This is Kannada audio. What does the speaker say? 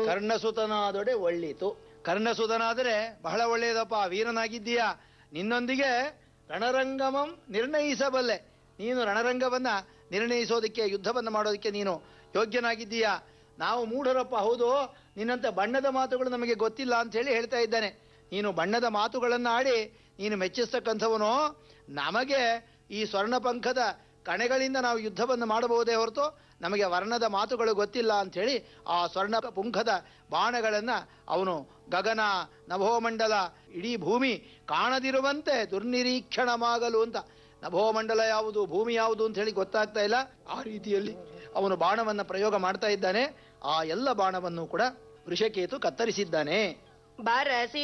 ಕರ್ಣಸುತನಾದೊಡೆ ಒಳ್ಳಿತು ಕರ್ಣಸುತನಾದರೆ ಬಹಳ ಒಳ್ಳೆಯದಪ್ಪ ವೀರನಾಗಿದ್ದೀಯಾ ನಿನ್ನೊಂದಿಗೆ ರಣರಂಗಮಂ ನಿರ್ಣಯಿಸಬಲ್ಲೆ ನೀನು ರಣರಂಗವನ್ನ ನಿರ್ಣಯಿಸೋದಕ್ಕೆ ಯುದ್ಧವನ್ನು ಮಾಡೋದಕ್ಕೆ ನೀನು ಯೋಗ್ಯನಾಗಿದ್ದೀಯಾ ನಾವು ಮೂಢರಪ್ಪ ಹೌದು ನಿನ್ನಂತ ಬಣ್ಣದ ಮಾತುಗಳು ನಮಗೆ ಗೊತ್ತಿಲ್ಲ ಅಂತ ಹೇಳಿ ಹೇಳ್ತಾ ಇದ್ದಾನೆ ನೀನು ಬಣ್ಣದ ಮಾತುಗಳನ್ನು ಆಡಿ ನೀನು ಮೆಚ್ಚಿಸ್ತಕ್ಕಂಥವನು ನಮಗೆ ಈ ಸ್ವರ್ಣಪಂಖದ ಕಣೆಗಳಿಂದ ನಾವು ಯುದ್ಧವನ್ನು ಮಾಡಬಹುದೇ ಹೊರತು ನಮಗೆ ವರ್ಣದ ಮಾತುಗಳು ಗೊತ್ತಿಲ್ಲ ಅಂಥೇಳಿ ಆ ಸ್ವರ್ಣ ಪುಂಖದ ಬಾಣಗಳನ್ನು ಅವನು ಗಗನ ನಭೋಮಂಡಲ ಇಡೀ ಭೂಮಿ ಕಾಣದಿರುವಂತೆ ದುರ್ನಿರೀಕ್ಷಣವಾಗಲು ಅಂತ ನಭೋಮಂಡಲ ಯಾವುದು ಭೂಮಿ ಯಾವುದು ಅಂತ ಹೇಳಿ ಗೊತ್ತಾಗ್ತಾ ಇಲ್ಲ ಆ ರೀತಿಯಲ್ಲಿ ಅವನು ಬಾಣವನ್ನು ಪ್ರಯೋಗ ಮಾಡ್ತಾ ಇದ್ದಾನೆ ಆ ಎಲ್ಲ ಬಾಣವನ್ನು ಕೂಡ ವೃಷಕೇತು ಕತ್ತರಿಸಿದ್ದಾನೆ ಬರಸಿ